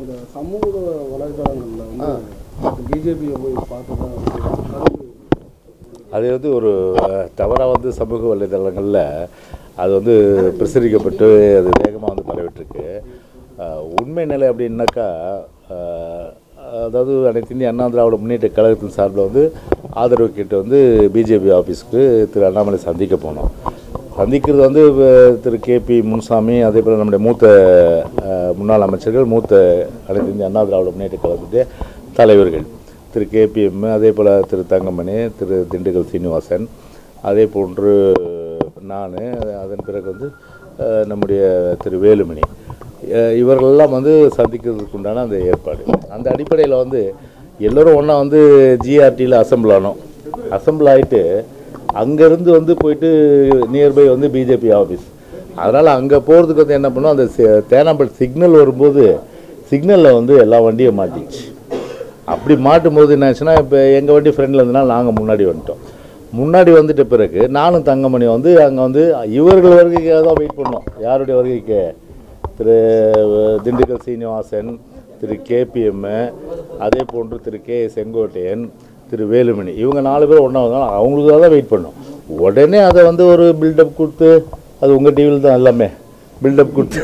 இந்த சமூக வலைதளங்கள்ல வந்து பிஜேபியை போய் பார்த்ததா வந்து கருத்து அது வந்து ஒரு தவறாக வந்து சமூக வலைதளங்களில் அது வந்து பிரசுரிக்கப்பட்டு அது வேகமாக வந்து பரவிட்டுருக்கு அஹ், உண்மை நிலை அப்படின்னாக்கா அஹ், அதாவது அனைத்து இந்திய அண்ணா திராவிட முன்னேற்ற கழகத்தின் சார்பில் வந்து ஆதரவு கேட்டு வந்து பிஜேபி ஆஃபீஸ்க்கு திரு அண்ணாமலை சந்திக்க போனோம் சந்திக்கிறது வந்து அஹ், திரு கே பி முன்சாமி அதே போல் நம்முடைய மூத்த அஹ், முன்னாள் அமைச்சர்கள் மூத்த அனைத்து இந்திய அண்ணா திராவிட முன்னேற்ற கழகத்துடைய தலைவர்கள் திரு கேபிஎம் அதே போல் திரு தங்கமணி திரு திண்டுக்கல் சீனிவாசன் அதே போன்று நான் அதன் பிறகு வந்து அஹ், நம்முடைய திரு வேலுமணி அஹ், இவர்களெல்லாம் வந்து சந்திக்கிறதுக்கு உண்டான அந்த ஏற்பாடு அந்த அடிப்படையில் வந்து எல்லோரும் ஒன்றா வந்து ஜிஆர்டியில் அசம்பிள் ஆனோம் அசம்பிள் ஆகிட்டு அங்கேருந்து வந்து போயிட்டு நியர்பை வந்து பிஜேபி ஆஃபீஸ் அதனால் அங்கே போகிறதுக்கு வந்து என்ன பண்ணோம் அந்த சி- தேனாம்பேட் சிக்னல் வரும்போது சிக்னலில் வந்து எல்லா வண்டியும் மாட்டிச்சு அப்படி மாட்டும் போது என்ன ஆச்சுன்னா இப்போ எங்கள் வண்டி ஃப்ரெண்டில் இருந்தனால நாங்கள் முன்னாடி வந்துட்டோம் முன்னாடி வந்துட்ட பிறகு நானும் தங்கமணி வந்து அங்கே வந்து இவர்கள் வருகைக்காக தான் வெயிட் பண்ணோம் யாருடைய வருகைக்கு திரு திண்டுக்கல் சீனிவாசன் திரு கேபிஎம் அதே போன்று திரு கே செங்கோட்டையன் திரு வேலுமணி இவங்க நாலு பேர் ஒன்றா வந்தாலும் அவங்களுக்காக தான் வெயிட் பண்ணோம் உடனே அதை வந்து ஒரு பில்டப் கொடுத்து அது உங்கள் டிவியில் தான் எல்லாமே பில்டப் கொடுத்து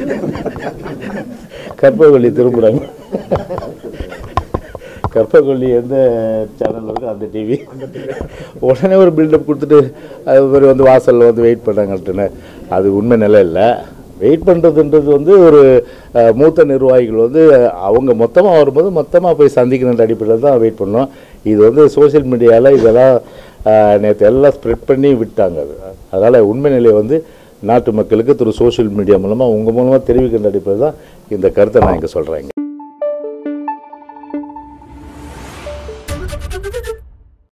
கற்பகவள்ளி திரும்புகிறாங்க கற்பகொல்லி எந்த சேனல் இருக்கோ அந்த டிவி உடனே ஒரு பில்டப் கொடுத்துட்டு அது மாதிரி வந்து வாசலில் வந்து வெயிட் பண்ணாங்கட்டுன்னு அது உண்மை நிலை இல்லை வெயிட் பண்ணுறதுன்றது வந்து ஒரு அஹ், மூத்த நிர்வாகிகள் வந்து அவங்க மொத்தமாக வரும்போது மொத்தமாக போய் சந்திக்கணுன்ற அடிப்படையில் தான் வெயிட் பண்ணோம் இது வந்து சோஷியல் மீடியாவில் இதெல்லாம் நேற்று எல்லாம் ஸ்ப்ரெட் பண்ணி விட்டாங்க அது அதனால் உண்மை நிலை வந்து நாட்டு மக்களுக்கு திரு சோஷியல் மீடியா மூலமாக உங்கள் மூலமாக தெரிவிக்கின்ற அடிப்படையில் தான் இந்த கருத்தை நான் இங்கே சொல்கிறேங்க